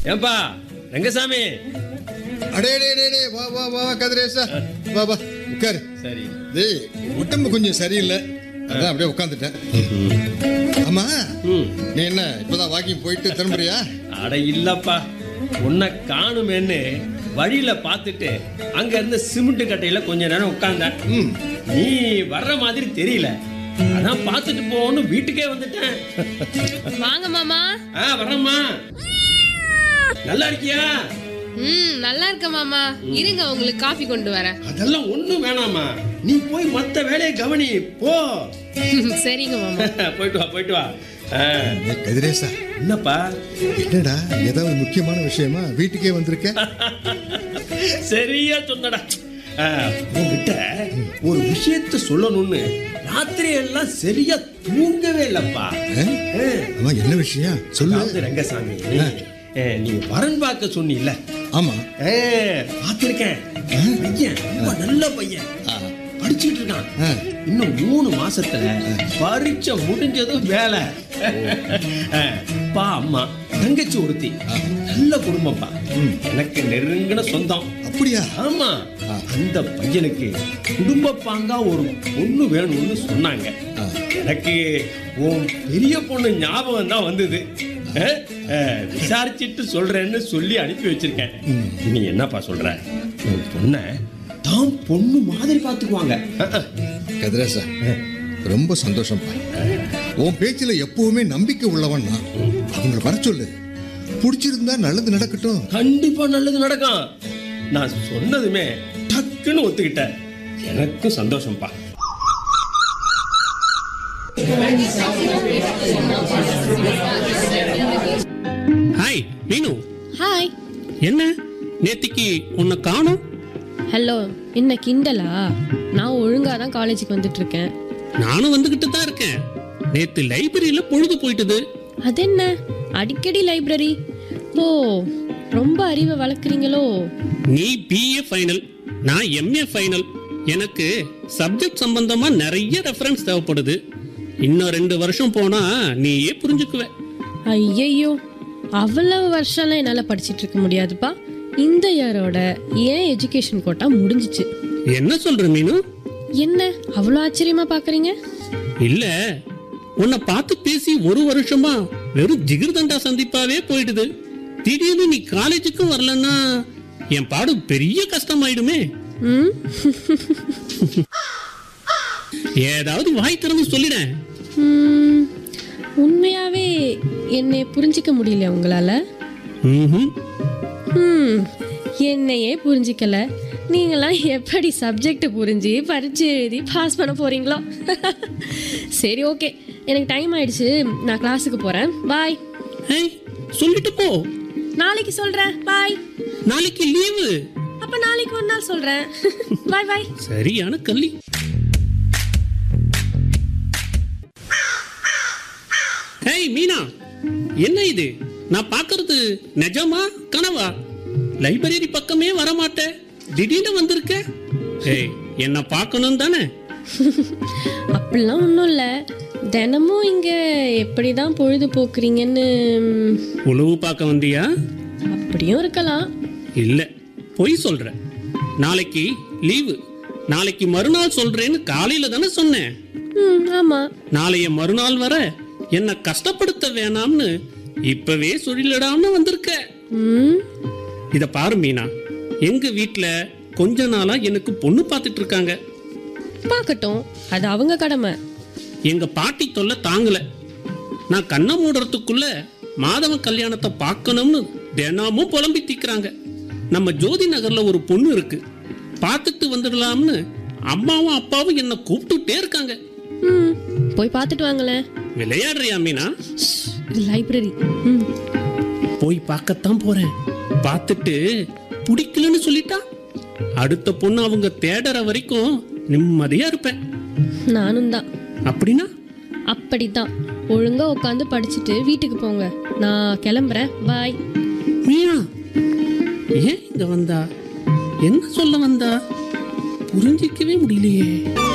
ஏன்பா ரங்கசாமி அடே டே டே டே வா வா வா கதிரேசா வா வா உட்காரு சரி டேய் உடம்பு கொஞ்சம் சரியில்லை அதான் அப்படியே உட்காந்துட்டேன் ஆமா ம் நீ என்ன இப்பதான் வாக்கிங் போயிட்டு திரும்புறியா அட இல்லப்பா உன்னை காணுமேன்னு வழியில பார்த்துட்டு அங்க இருந்த சிமெண்ட் கட்டையில கொஞ்ச நேரம் உட்கார்ந்தேன் ம் நீ வர்ற மாதிரி தெரியல அதான் பார்த்துட்டு போன்னு வீட்டுக்கே வந்துட்டேன் வாங்க மாமா ஆ வரேம்மா நல்லா இருக்கியா ம் நல்லா இருக்க மாமா இருங்க உங்களுக்கு காஃபி கொண்டு வரேன் அதெல்லாம் ஒண்ணும் வேணாமா நீ போய் மத்த வேலையை கவனி போ சரிங்க மாமா போயிட்டு வா போயிட்டு வா ஆ, ஏய், கதிரேசா என்னப்பா என்னடா ஏதாவது முக்கியமான விஷயமா வீட்டுக்கே வந்திருக்க சரியா சொன்னடா ஆ, உன்கிட்ட ஒரு விஷயத்த சொல்லணும்னு ராத்திரி எல்லாம் சரியா தூங்கவே இல்லப்பா ஆ? ஆ, ஆமா என்ன விஷயம் சொல்லு அதாவது ரங்கசாமி ஆ, நீ வரன் பார்க்க சொன்னீல்ல ஆமா ஆ, பார்த்திருக்கேன் பையன் ரொம்ப நல்ல பையன் ஆ, படிச்சுட்டு இருக்கான் ஆ. இன்னும் மூணு மாசத்துல பரீட்சை முடிஞ்சதும் வேலை ஆ, அப்பா அம்மா தங்கச்சி ஒருத்தி நல்ல குடும்பம்ப்பா எனக்கு நெருங்கின சொந்தம் அப்படியா ஆமா அந்த பையனுக்கு குடும்ப பாங்கா ஒரு பொண்ணு வேணும்னு சொன்னாங்க எனக்கு உன் பெரிய பொண்ணு ஞாபகம் தான் வந்தது அஹ், அஹ், விசாரிச்சிட்டு சொல்றேன்னு சொல்லி அனுப்பி வச்சிருக்கேன் நீ என்னப்பா சொல்ற உன் பொண்ணை தான் பொண்ணு மாதிரி பாத்துக்குவாங்க அஹ், அஹ். கதிரேசா ரொம்ப சந்தோஷம்ப்பா உன் பேச்சுல எப்பவுமே நம்பிக்கை உள்ளவன் நான் அவங்களை வர சொல்லு பிடிச்சிருந்தா நல்லது நடக்கட்டும் கண்டிப்பா நல்லது நடக்கும் நான் சொன்னதுமே டக்குன்னு ஒத்துக்கிட்டேன் எனக்கும் சந்தோஷம்ப்பா ஹாய் மீனு ஹாய் என்ன நேத்திக்கு உன்னை காணோம் ஹலோ என்ன கிண்டலா நான் ஒழுங்கா தான் காலேஜுக்கு வந்துட்டு இருக்கேன் நானும் வந்துகிட்டு தான் இருக்கேன் நேத்து லைப்ரரியில பொழுது போயிட்டுது அது என்ன அடிக்கடி லைப்ரரி ஓ ரொம்ப அறிவை வளர்க்குறீங்களோ நீ பிஏ ஃபைனல் நான் எம்ஏ ஃபைனல் எனக்கு சப்ஜெக்ட் சம்பந்தமா நிறைய ரெஃபரன்ஸ் தேவைப்படுது இன்னும் ரெண்டு வருஷம் போனா நீயே புரிஞ்சுக்குவ ஐயையோ அவ்வளவு வருஷம்லாம் என்னால் படிச்சிட்டு இருக்க முடியாதுப்பா இந்த இயரோட ஏன் எஜுகேஷன் கோட்டா முடிஞ்சிச்சு என்ன சொல்ற மீனு என்ன அவ்வளோ ஆச்சரியமா பார்க்குறீங்க இல்ல உன்னை பார்த்து பேசி ஒரு வருஷமா வெறும் ஜிகிர்தண்டா சந்திப்பாவே போயிடுது திடீர்னு நீ காலேஜுக்கும் வரலன்னா என் பாடு பெரிய கஷ்டமாயிடுமே ம் ஏதாவது வாய் திறந்து சொல்லிடேன் ம், உண்மையாவே என்னை புரிஞ்சிக்க முடியல உங்களால ம்ஹும். ம் என்னையே புரிஞ்சிக்கல நீங்களாம் எப்படி சப்ஜெக்ட் புரிஞ்சு பரீட்சை எழுதி பாஸ் பண்ண போறீங்களோ சரி ஓகே எனக்கு டைம் ஆயிடுச்சு நான் கிளாஸுக்கு போறேன் பாய் ஏய், சொல்லிட்டு போ நாளைக்கு சொல்றேன் பாய் நாளைக்கு லீவு அப்ப நாளைக்கு ஒரு நாள் சொல்றேன் பாய் பாய் சரியான கள்ளி ஏய் மீனா என்ன இது நான் பார்க்கிறது நிஜமா கனவா லைப்ரரி பக்கமே வர மாட்டேன் திடீர்னு வந்திருக்க ஏய் என்ன பார்க்கணும் தானே அப்படிலாம் ஒன்றும் இல்லை தினமும் இங்கே எப்படி தான் பொழுது போக்குறீங்கன்னு ம், உழவு பார்க்க வந்தியா அப்படியும் இருக்கலாம் இல்ல பொய் சொல்ற நாளைக்கு லீவு நாளைக்கு மறுநாள் சொல்றேன்னு காலையில தானே சொன்னேன் ம் ஆமாம் நாளைய மறுநாள் வர என்ன கஷ்டப்படுத்த வேணாம்னு இப்பவே சொல்லிடாம வந்திருக்க ம் இத பாரு மீனா எங்க வீட்ல கொஞ்ச நாளா எனக்கு பொண்ணு பார்த்துட்டு இருக்காங்க பார்க்கட்டும் அது அவங்க கடமை எங்க பாட்டி தொல்லை தாங்கல நான் கண்ணை மூடுறதுக்குள்ள மாதவ கல்யாணத்தை பார்க்கணும்னு தினமும் புலம்பி திக்கிறாங்க நம்ம ஜோதி நகர்ல ஒரு பொண்ணு இருக்கு பார்த்துட்டு வந்துடலாம்னு அம்மாவும் அப்பாவும் என்ன கூப்பிட்டுட்டே இருக்காங்க ம் போய் பார்த்துட்டு வாங்களேன் விளையாடுறியா மீனா ஷ், இது லைப்ரரி ம் போய் பார்க்கத்தான் போறேன் பார்த்துட்டு பிடிக்கலன்னு சொல்லிட்டா அடுத்த பொண்ணு அவங்க தேடுற வரைக்கும் நிம்மதியா இருப்பேன் நானும் தான் அப்படின்னா அப்படித்தான் ஒழுங்கா உட்காந்து படிச்சுட்டு வீட்டுக்கு போங்க நான் கிளம்புறேன் பாய் மீனா ஏன் இங்க வந்தா என்ன சொல்ல வந்தா புரிஞ்சிக்கவே முடியலையே